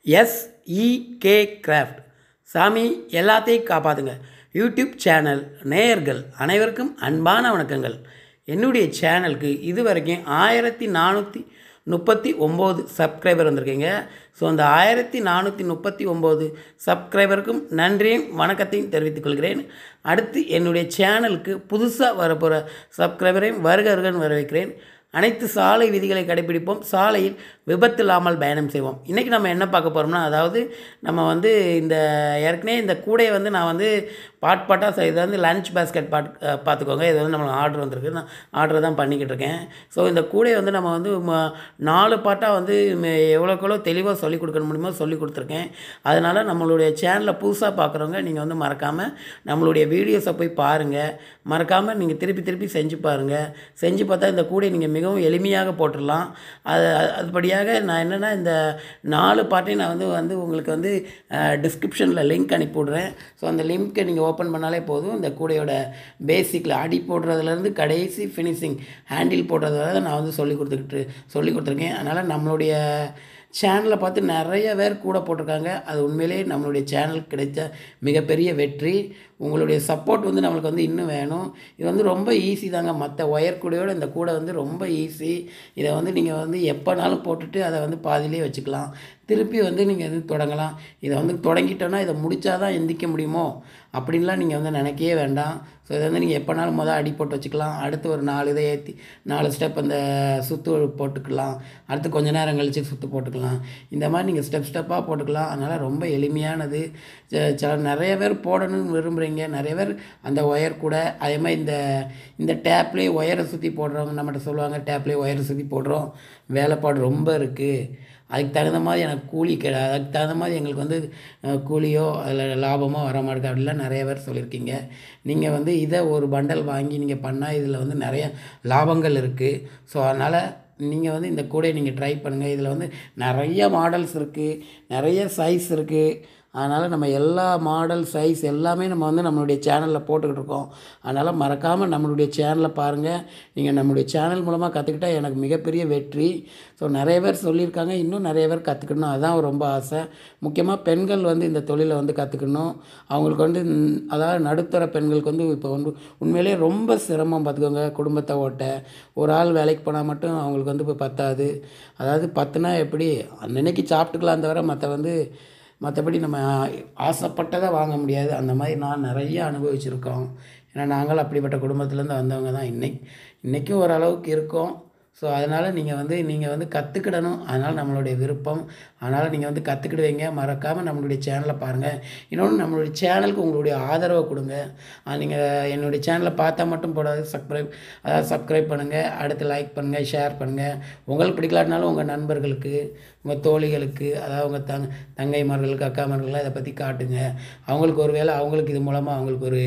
எஸ்இகே craft சாமி எல்லாத்தையும் காப்பாற்றுங்க யூடியூப் சேனல் நேயர்கள் அனைவருக்கும் அன்பான வணக்கங்கள் என்னுடைய சேனலுக்கு இது வரைக்கும் ஆயிரத்தி நானூற்றி முப்பத்தி ஒம்பது சப்ஸ்கிரைபர் வந்திருக்கீங்க ஸோ அந்த ஆயிரத்தி நானூற்றி முப்பத்தி ஒம்பது சப்ஸ்கிரைபருக்கும் நன்றியும் வணக்கத்தையும் தெரிவித்துக் கொள்கிறேன் அடுத்து என்னுடைய சேனலுக்கு புதுசாக வரப்போகிற சப்ஸ்கிரைபரையும் வருக வருகன்னு வரவேற்கிறேன் அனைத்து சாலை விதிகளை கடைபிடிப்போம் சாலையில் விபத்து இல்லாமல் பயணம் செய்வோம் இன்றைக்கி நம்ம என்ன பார்க்க போகிறோம்னா அதாவது நம்ம வந்து இந்த ஏற்கனவே இந்த கூடையை வந்து நான் வந்து பாட் பாட்டாக இதை வந்து லஞ்ச் பேஸ்கெட் பாட் அஹ், பார்த்துக்கோங்க இது வந்து நம்மளுக்கு ஆர்டர் வந்திருக்கு நான் ஆர்டர் தான் பண்ணிக்கிட்டு இருக்கேன் ஸோ இந்த கூடையை வந்து நம்ம வந்து ம- நாலு பாட்டாக வந்து ம- எவ்வளோக்கு எவ்வளோ தெளிவாக சொல்லிக் கொடுக்க முடியுமோ சொல்லி கொடுத்துருக்கேன் அதனால் நம்மளுடைய சேனலை புதுசாக பார்க்குறவங்க நீங்கள் வந்து மறக்காமல் நம்மளுடைய வீடியோஸை போய் பாருங்கள் மறக்காமல் நீங்கள் திருப்பி திருப்பி செஞ்சு பாருங்கள் செஞ்சு பார்த்தா இந்த கூடையை நீங்கள் மிகவும் எளிமையாக போட்டுடலாம் அது அது- அதுபடியாக நான் என்னென்னா இந்த நாலு பாட்டையும் நான் வந்து வந்து உங்களுக்கு வந்து டிஸ்கிரிப்ஷனில் லிங்க் அனுப்பி விட்றேன் ஸோ அந்த லிங்க்கை நீங்கள் ஓப்பன் பண்ணாலே போதும் இந்த கூடையோட பேசிக்கில் அடி போடுறதுலேருந்து கடைசி ஃபினிஷிங் ஹேண்டில் போடுறது வரை நான் வந்து சொல்லி கொடுத்துக்கிட்டு சொல்லி கொடுத்துருக்கேன் அதனால் நம்மளுடைய சேனலை பார்த்து நிறைய பேர் கூட போட்டிருக்காங்க அது உண்மையிலேயே நம்மளுடைய சேனலுக்கு கிடைத்த மிகப்பெரிய வெற்றி உங்களுடைய சப்போர்ட் வந்து நம்மளுக்கு வந்து இன்னும் வேணும் இது வந்து ரொம்ப ஈஸி தாங்க மற்ற ஒயர் கூடையோட இந்த கூடை வந்து ரொம்ப ஈஸி இதை வந்து நீங்கள் வந்து எப்போனாலும் போட்டுட்டு அதை வந்து பாதியிலே வச்சுக்கலாம் திருப்பி வந்து நீங்கள் வந்து தொடங்கலாம் இதை வந்து தொடங்கிட்டோன்னா இதை முடித்தா தான் எந்திக்க முடியுமோ அப்படின்லாம் நீங்கள் வந்து நினைக்கவே வேண்டாம் ஸோ இதை வந்து நீங்கள் எப்போனாலும் மொதல் அடி போட்டு வச்சுக்கலாம் அடுத்து ஒரு நாலு இதை ஏற்றி நாலு ஸ்டெப் அந்த சுற்று போட்டுக்கலாம் அடுத்து கொஞ்ச நேரம் கழித்து சுற்று போட்டுக்கலாம் இந்த மாதிரி நீங்கள் ஸ்டெப் ஸ்டெப்பாக போட்டுக்கலாம் அதனால் ரொம்ப எளிமையானது ச- சில நிறைய பேர் போடணும்னு விரும்புகிறீங்க நிறைய பேர் அந்த ஒயர் கூட அதே மாதிரி இந்த இந்த டேப்லேயே ஒயரை சுற்றி போடுறவங்க நம்மகிட்ட சொல்லுவாங்க டேப்லேயே ஒயரை சுற்றி போடுறோம் வேலைப்பாடு ரொம்ப இருக்குது அதுக்கு தகுந்த மாதிரி எனக்கு கூலி கிடை அதுக்கு தகுந்த மாதிரி எங்களுக்கு வந்து அஹ், கூலியோ அதில் லாபமோ வர மாட்டேங்குது அப்படிலாம் நிறைய பேர் சொல்லியிருக்கீங்க நீங்கள் வந்து இதை ஒரு பண்டல் வாங்கி நீங்கள் பண்ணால் இதில் வந்து நிறைய லாபங்கள் இருக்குது ஸோ அதனால் நீங்கள் வந்து இந்த கூடையை நீங்கள் ட்ரை பண்ணுங்கள் இதில் வந்து நிறைய மாடல்ஸ் இருக்குது நிறைய சைஸ் இருக்குது அதனால் நம்ம எல்லா மாடல் சைஸ் எல்லாமே நம்ம வந்து நம்மளுடைய சேனலில் போட்டுக்கிட்டு இருக்கோம் அதனால் மறக்காமல் நம்மளுடைய சேனலை பாருங்கள் நீங்கள் நம்மளுடைய சேனல் மூலமாக கற்றுக்கிட்டா எனக்கு மிகப்பெரிய வெற்றி ஸோ நிறைய பேர் சொல்லியிருக்காங்க இன்னும் நிறைய பேர் கற்றுக்கணும் அதுதான் ரொம்ப ஆசை முக்கியமாக பெண்கள் வந்து இந்த தொழிலை வந்து கற்றுக்கணும் அவங்களுக்கு வந்து ம், அதாவது நடுத்தர பெண்களுக்கு வந்து இப்போ வந்து உண்மையிலேயே ரொம்ப சிரமம் பார்த்துக்கோங்க குடும்பத்தை ஓட்ட ஒரு ஆள் வேலைக்கு போனால் மட்டும் அவங்களுக்கு வந்து இப்போ பத்தாது அதாவது பத்துனா எப்படி அன்னன்னைக்கு சாப்பிட்டுக்கலாம் தவிர மற்ற வந்து மற்றபடி நம்ம ஆசைப்பட்டதை வாங்க முடியாது அந்த மாதிரி நான் நிறைய அனுபவிச்சிருக்கோம் ஏன்னா நாங்கள் அப்படிப்பட்ட குடும்பத்துலேருந்து வந்தவங்க தான் இன்னைக்கு இன்றைக்கும் ஓரளவுக்கு இருக்கோம் ஸோ அதனால் நீங்கள் வந்து நீங்கள் வந்து கற்றுக்கிடணும் அதனால் நம்மளுடைய விருப்பம் அதனால் நீங்கள் வந்து கற்றுக்கிடுவீங்க மறக்காமல் நம்மளுடைய சேனலை பாருங்கள் இன்னொன்று நம்மளுடைய சேனலுக்கு உங்களுடைய ஆதரவை கொடுங்க நீங்கள் என்னுடைய சேனலை பார்த்தா மட்டும் போடாது சப்ஸ்கிரைப் அதாவது சப்ஸ்கிரைப் பண்ணுங்கள் அடுத்து லைக் பண்ணுங்கள் ஷேர் பண்ணுங்கள் உங்களுக்கு பிடிக்கலாட்டினாலும் உங்கள் நண்பர்களுக்கு உங்கள் தோழிகளுக்கு அதாவது உங்கள் தங் தங்கைமார்களுக்கு அக்காமார்களுக்கு இதை பற்றி காட்டுங்க அவங்களுக்கு ஒரு வேளை அவங்களுக்கு இது மூலமாக அவங்களுக்கு ஒரு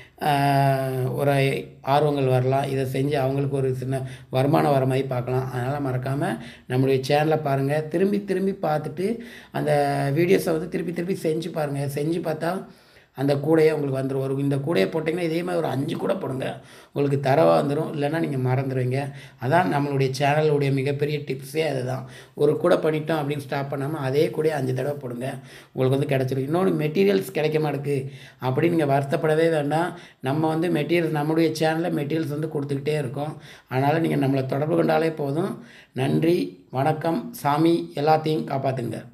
ஆஹ், ஒரு ஆர்வங்கள் வரலாம் இதை செஞ்சு அவங்களுக்கு ஒரு சின்ன வருமானம் வர மாதிரி பார்க்கலாம் அதனால் மறக்காமல் நம்மளுடைய சேனலை பாருங்கள் திரும்பி திரும்பி பார்த்துட்டு அந்த வீடியோஸை வந்து திருப்பி திருப்பி செஞ்சு பாருங்கள் செஞ்சு பார்த்தா அந்த கூடையே உங்களுக்கு வந்துடும் ஒரு இந்த கூடையை போட்டிங்கன்னா இதே மாதிரி ஒரு அஞ்சு கூட போடுங்க உங்களுக்கு தரவாக வந்துடும் இல்லைன்னா நீங்கள் மறந்துடுவீங்க அதான் நம்மளுடைய சேனலுடைய மிகப்பெரிய டிப்ஸே அதுதான் ஒரு கூடை பண்ணிட்டோம் அப்படின்னு ஸ்டாப் பண்ணாமல் அதே கூடையை அஞ்சு தடவை போடுங்க உங்களுக்கு வந்து கிடச்சிடும் இன்னொன்று மெட்டீரியல்ஸ் கிடைக்க மாட்டேங்குது அப்படின்னு நீங்கள் வருத்தப்படவே வேண்டாம் நம்ம வந்து மெட்டீரியல்ஸ் நம்மளுடைய சேனலில் மெட்டீரியல்ஸ் வந்து கொடுத்துக்கிட்டே இருக்கோம் அதனால் நீங்கள் நம்மளை தொடர்பு கொண்டாலே போதும் நன்றி வணக்கம் சாமி எல்லாத்தையும் காப்பாற்றுங்க